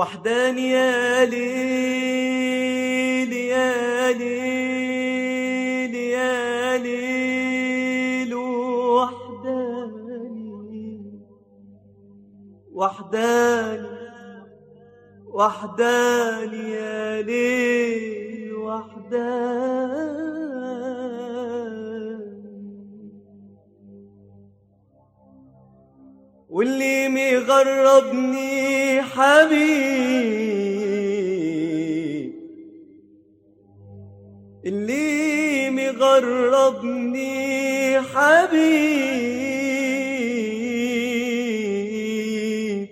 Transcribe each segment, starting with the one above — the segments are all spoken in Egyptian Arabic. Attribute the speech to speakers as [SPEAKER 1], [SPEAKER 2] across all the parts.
[SPEAKER 1] وحداني يا ليل يا ليل يا ليل وحداني وحداني وحداني يا ليل وحداني واللي مغربني حبيب اللي مغربني حبيب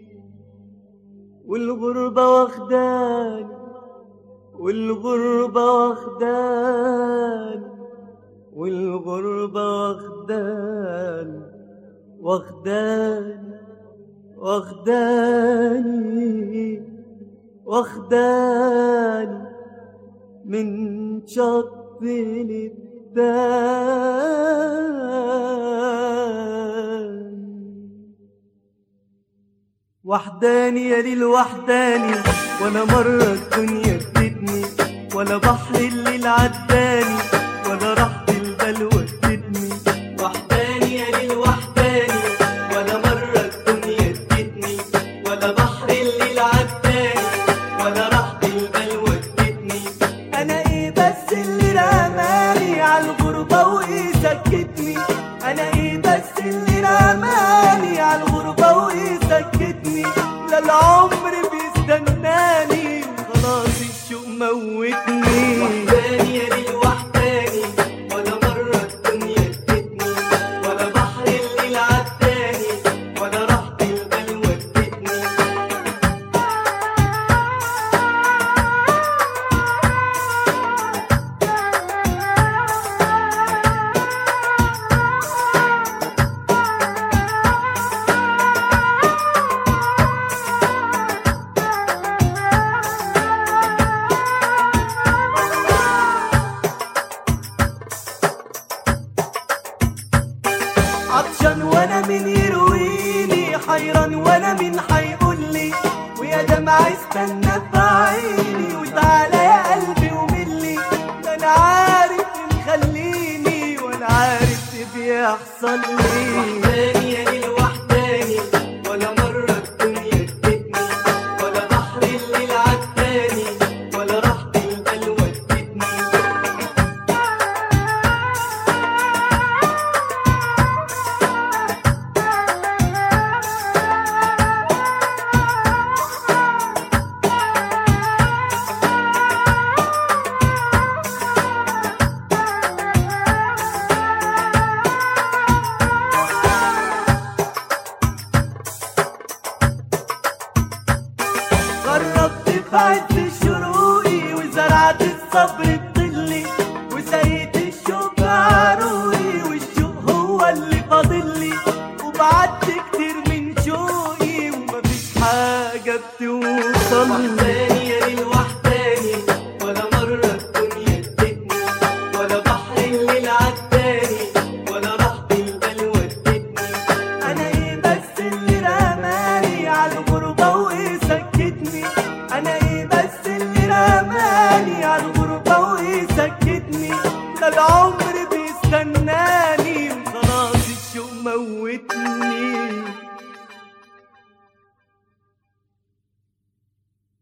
[SPEAKER 1] والغربة واخداني والغربة واخداني والغربة واخداني واخداني واخداني واخداني من شط للتاني وحداني يا ليل وحداني ولا مرة الدنيا ادتني ولا بحر الليل عداني ولا راحة البال ودتني وحداني يا ليل وحداني ولا مرة الدنيا ادتني ولا بحر الليل عداني ولا راحة البال ودتني انا ايه بس اللي رماني على الغربة وايه سكتني انا ايه بس اللي رماني على الغربة وايه سكتني لا العمر بيستناني خلاص الشوق موتني وحداني يا ليل وحداني ولا مرة الدنيا ادتني ولا بحر الليل عداني ولا راحة البال ودتني عطشان وانا مين يرويني حيران وانا مين حيقولي ويا دمع استنى في عيني وتعالى يا قلبي وملي ده انا عارف اللي مخليني وانا عارف ايه بيحصل لي وحداني يا ليل وحداني ولا مرة الدنيا ادتني ولا بحر الليل عداني ولا راحة البال ودتني قربت في عز شروقي وزرعت الصبر بظلي وسقيت الشوق عروقي والشوق هو اللي فاضلي وبعدت كتير من شوقي ومفيش حاجة بتوصل وحداني يا ليل وحداني ولا مرة الدنيا ادتني ولا بحر الليل عداني ولا راحة البال ودتني انا ايه بس اللي رماني على الغربة وايه سكتني انا ايه بس اللي رماني على الغربة وايه سكتني ده العمر بيستنى